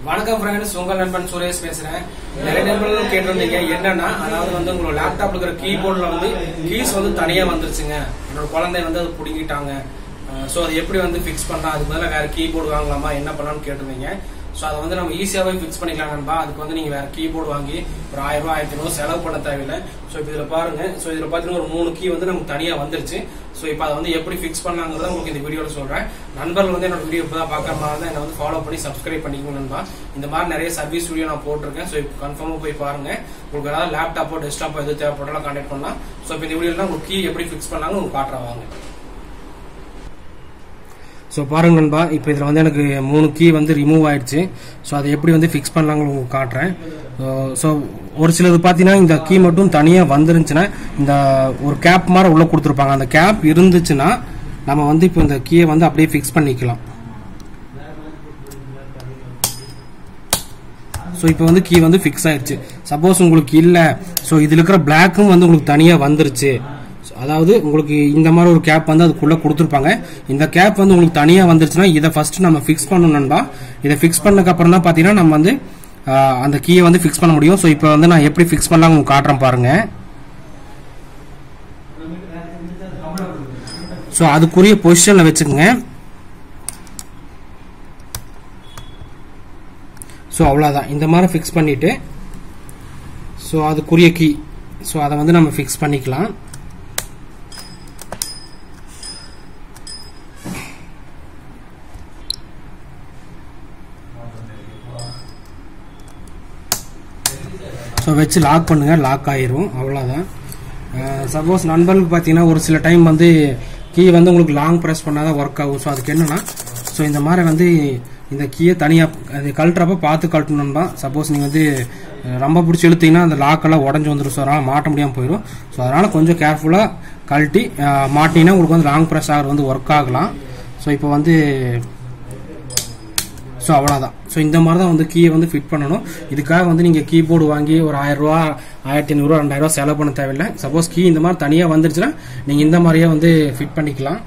வணக்கம் ஃப்ரெண்ட்ஸ் உங்கள் நண்பன் சுரேஷ் பேசுறேன் நிறைய நண்பர்கள் கேட்டிருந்தீங்க என்னன்னா அதாவது வந்து உங்களோட லேப்டாப்ல இருக்கிற கீபோர்ட்ல வந்து கீஸ் வந்து தனியா வந்துருச்சுங்க என்னோட குழந்தை வந்து அது பிடுங்கிட்டாங்க ஸோ அது எப்படி வந்து ஃபிக்ஸ் பண்ணலாம் அதுக்கு பதிலாக வேற கீபோர்டு வாங்கலாமா என்ன பண்ணலாம்னு கேட்டிருந்தீங்க ஸோ அதை வந்து நம்ம ஈஸியாகவே ஃபிக்ஸ் பண்ணிக்கலாம் நண்பா அதுக்கு வந்து நீங்க வேற கீபோர்டு வாங்கி ஒரு ஆயிரம் ரூபாய் ஆயிரத்தி ஐநூறு செலவு பண்ண தேவையில்லை ஸோ இப்போ இதில் பாருங்க ஸோ இதில் பார்த்தீங்கன்னா ஒரு மூணு கீ வந்து நமக்கு தனியாக வந்துருச்சு ஸோ இப்போ அதை வந்து எப்படி ஃபிக்ஸ் பண்ணலாங்கிறத உங்களுக்கு இந்த வீடியோவில் சொல்றேன் நண்பர்கள் வந்து என்னோட வீடியோ இப்போ தான் பார்க்குற மாதிரி தான் என்னை வந்து ஃபாலோ பண்ணி சப்ஸ்கிரைப் பண்ணிக்கணும் நண்பா இந்த மாதிரி நிறைய சர்வீஸ் வீடியோ நான் போட்டிருக்கேன் ஸோ இப்போ கன்ஃபார்மாக போய் பாருங்க உங்களுக்கு ஏதாவது லேப்டாப்போ டெஸ்க்டாப்போ எது தேவைப்பட்டாலும் கான்டாக்ட் பண்ணலாம் ஸோ இப்போ இந்த வீடியோவில் உங்களுக்கு கீ எப்படி ஃபிக்ஸ் பண்ணலாம்னு உங்களுக்கு காட்டுறேன் வாங்க ஸோ பாருங்க நண்பா இப்போ இதில் வந்து எனக்கு மூணு கீ வந்து ரிமூவ் ஆயிடுச்சு ஸோ அதை எப்படி வந்து ஃபிக்ஸ் பண்ணலாங்கன்னு உங்களுக்கு காட்டுறேன் ஸோ ஒரு சிலது பார்த்தீங்கன்னா இந்த கீ மட்டும் தனியாக வந்துருந்துச்சுன்னா இந்த ஒரு கேப் மாதிரி உள்ளே கொடுத்துருப்பாங்க அந்த கேப் இருந்துச்சுன்னா நம்ம வந்து இப்போ இந்த கீயை வந்து அப்படியே ஃபிக்ஸ் பண்ணிக்கலாம் ஸோ இப்போ வந்து கீ வந்து ஃபிக்ஸ் ஆயிடுச்சு சப்போஸ் உங்களுக்கு இல்லை ஸோ இதில் இருக்கிற பிளாக்கும் வந்து உங்களுக்கு தனியாக வந்துருச்சு அதாவது உங்களுக்கு இந்த மாதிரி ஒரு கேப் வந்து அதுக்குள்ள கொடுத்துருப்பாங்க இந்த கேப் வந்து உங்களுக்கு தனியாக வந்துருச்சுன்னா இதை ஃபர்ஸ்ட் நம்ம ஃபிக்ஸ் பண்ணணும்பா இதை ஃபிக்ஸ் பண்ணதுக்கு அப்புறம் தான் பார்த்தீங்கன்னா நம்ம வந்து ஆஹ், அந்த கீயை வந்து ஃபிக்ஸ் பண்ண முடியும் ஸோ இப்போ வந்து நான் எப்படி ஃபிக்ஸ் பண்ணலாம் உங்களுக்கு காட்டுறேன் பாருங்க ஸோ அதுக்குரிய பொசிஷனில் வச்சுக்கோங்க ஸோ அவ்வளோதான் இந்த மாதிரி ஃபிக்ஸ் பண்ணிட்டு ஸோ அதுக்குரிய கீ ஸோ அதை வந்து நம்ம ஃபிக்ஸ் பண்ணிக்கலாம் ஸோ வச்சு லாக் பண்ணுங்க லாக் ஆயிரும் அவ்வளோதான் சப்போஸ் நண்பர்களுக்கு பார்த்தீங்கன்னா ஒரு சில டைம் வந்து கீ வந்து உங்களுக்கு லாங் ப்ரெஸ் பண்ணாதான் ஒர்க் ஆகும் ஸோ அதுக்கு என்னன்னா ஸோ இந்த மாதிரி வந்து இந்த கீயை தனியாக அது கழட்டுறப்ப பார்த்து கழட்டணும்பா சப்போஸ் நீங்கள் வந்து அஹ், ரொம்ப பிடிச்சி இழுத்தீங்கன்னா அந்த லாக்கெல்லாம் உடஞ்சி வந்துடும் ஸோ அதனால் மாட்ட முடியாமல் போயிடும் ஸோ அதனால் கொஞ்சம் கேர்ஃபுல்லாக கழட்டி அஹ், மாட்டினீங்கன்னா உங்களுக்கு வந்து லாங் ப்ரெஸ் ஆகிறது வந்து ஒர்க் ஆகலாம் ஸோ இப்போ வந்து ஸோ அவ்வளோதான் ஸோ இந்த மாதிரி தான் வந்து கீயை வந்து ஃபிட் பண்ணணும் இதுக்காக வந்து நீங்கள் கீபோர்டு வாங்கி ஒரு ஆயிரம் ரூபா ஆயிரத்தி ஐநூறுரூவா ரெண்டாயிரம் ரூபா செலவு பண்ண தேவையில்லை சப்போஸ் கீ இந்த மாதிரி தனியாக வந்துருச்சுன்னா நீங்கள் இந்த மாதிரியே வந்து ஃபிட் பண்ணிக்கலாம்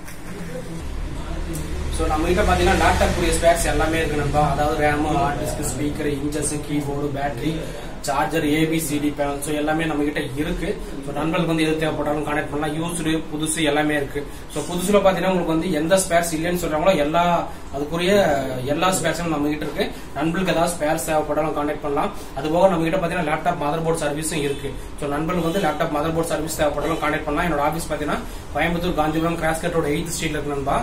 ஸோ நம்ம கிட்ட பார்த்தீங்கன்னா லேப்டாப் உரிய ஸ்பேக்ஸ் எல்லாமே இருக்கு நண்பா அதாவது RAM hard disk speaker hinges keyboard battery charger ABCD panel so எல்லாமே நம்ம கிட்ட இருக்கு ஸோ நண்பர்களுக்கு வந்து எது தேவைப்பட்டாலும் கனெக்ட் பண்ணலாம் யூஸ்டு புதுசு எல்லாமே இருக்கு ஸோ புதுசுல பார்த்தீங்கன்னா உங்களுக்கு வந்து எந்த ஸ்பேர்ஸ் இல்லைன்னு சொல்றாங்களோ எல்லா அதுக்குரிய எல்லா ஸ்பேர்ஸும் நம்ம கிட்ட இருக்கு நண்பர்களுக்கு ஏதாவது ஸ்பேர்ஸ் தேவைப்பட்டாலும் கான்டாக்ட் பண்ணலாம் அது போக நம்ம கிட்ட பார்த்தீங்கன்னா லேப்டாப் மதர் போர்ட் சர்வீஸும் இருக்கு ஸோ நண்பர்களுக்கு வந்து லேப்டாப் மதர் போர்ட் சர்வீஸ் தேவைப்பட்டாலும் கான்டாக்ட் பண்ணலாம் என்னோட ஆஃபீஸ் பார்த்தீங்கன்னா Coimbatore Gandhipuram Cross Cut Road eighth ஸ்ட்ரீட்ல இருக்கு நண்பா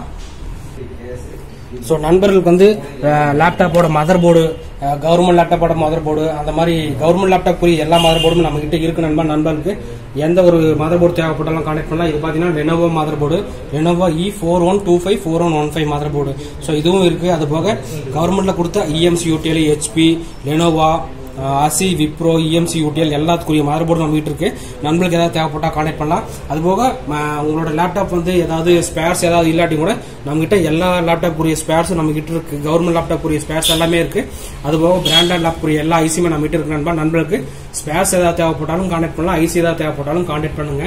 ஸோ நண்பர்களுக்கு வந்து லேப்டாப்போட மதர் போர்டு கவர்மெண்ட் லேப்டாப்போட மதர் போர்டு அந்த மாதிரி கவர்மெண்ட் லேப்டாப் புரிய எல்லா மதர் போர்டும் நம்ம கிட்ட இருக்கு நண்பா நண்பர்களுக்கு எந்த ஒரு மதர் போர்டு தேவைப்பட்டாலும் கான்டாக்ட் பண்ணலாம் இது பார்த்தீங்கன்னா Lenovo motherboard Lenovo E four one two five four one one five motherboard so இதுவும் இருக்கு அது போக கவர்மெண்ட்ல கொடுத்த EMC UTL HP Lenovo Asus Wipro EMC UTL எல்லாத்துக்குரிய மதர் போர்டு நம்ம வீட்டு இருக்கு நண்பர்களுக்கு ஏதாவது தேவைப்பட்டா கான்டாக்ட் பண்ணலாம் அதுபோக ம, உங்களோட லேப்டாப் வந்து ஏதாவது ஸ்பேர்ஸ் ஏதாவது இல்லாட்டி கூட நம்ம கிட்ட எல்லா லேப்டாப் உரிய ஸ்பேர்ஸும் நம்ம கிட்ட இருக்கு கவர்மெண்ட் லேப்டாப் உரிய ஸ்பேர்ஸ் எல்லாமே இருக்கு அதுபோக பிராண்டட் லேப் உரிய எல்லா ஐசியுமே நம்ம கிட்ட இருக்கு நண்பா நண்பர்களுக்கு ஸ்பேர்ஸ் ஏதாவது தேவைப்பட்டாலும் கான்டாக்ட் பண்ணலாம் ஐசி ஏதாவது தேவைப்பட்டாலும் கான்டாக்ட் பண்ணுங்க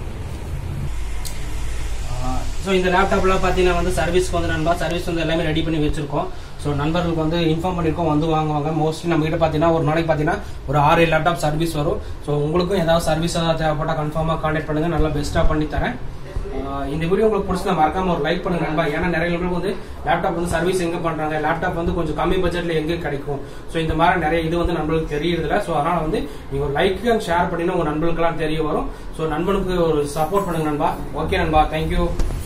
ஸோ இந்த லேப்டாப்லாம் பார்த்தீங்கன்னா வந்து சர்வீஸ்க்கு வந்து நண்பா சர்வீஸ் வந்து எல்லாமே ரெடி பண்ணி வச்சிருக்கோம் ஸோ நண்பர்களுக்கு வந்து இன்ஃபார்ம் பண்ணியிருக்கோம் வந்து வாங்குவாங்க மோஸ்ட்லி நம்ம கிட்ட பார்த்தீங்கன்னா ஒரு நாளைக்கு பார்த்தீங்கன்னா ஒரு ஆறு ஏழு லேப்டாப் சர்வீஸ் வரும் ஸோ உங்களுக்கும் ஏதாவது சர்வீஸ் ஏதாவது தேவைப்பட்டால் கன்ஃபார்மாக கான்டாக்ட் பண்ணுங்க நல்லா பெஸ்ட்டாக பண்ணி தரேன் ஆஹ் இந்த வீடியோ உங்களுக்கு பிடிச்சா மறக்காம ஒரு லைக் பண்ணுங்க நண்பா ஏன்னா நிறைய பேருக்கு வந்து லேப்டாப் வந்து சர்வீஸ் எங்க பண்றாங்க லேப்டாப் வந்து கொஞ்சம் கம்மி பட்ஜெட்ல எங்க கிடைக்கும் ஸோ இந்த மாதிரி நிறைய இது வந்து நம்மளுக்கு தெரியறதில்ல ஸோ அதனால வந்து நீங்க ஒரு லைக் அண்ட் ஷேர் பண்ணினா உங்க நண்பர்களுக்கெல்லாம் தெரிய வரும் ஸோ நண்பனுக்கு ஒரு சப்போர்ட் பண்ணுங்க நண்பா ஓகே நண்பா தேங்க்யூ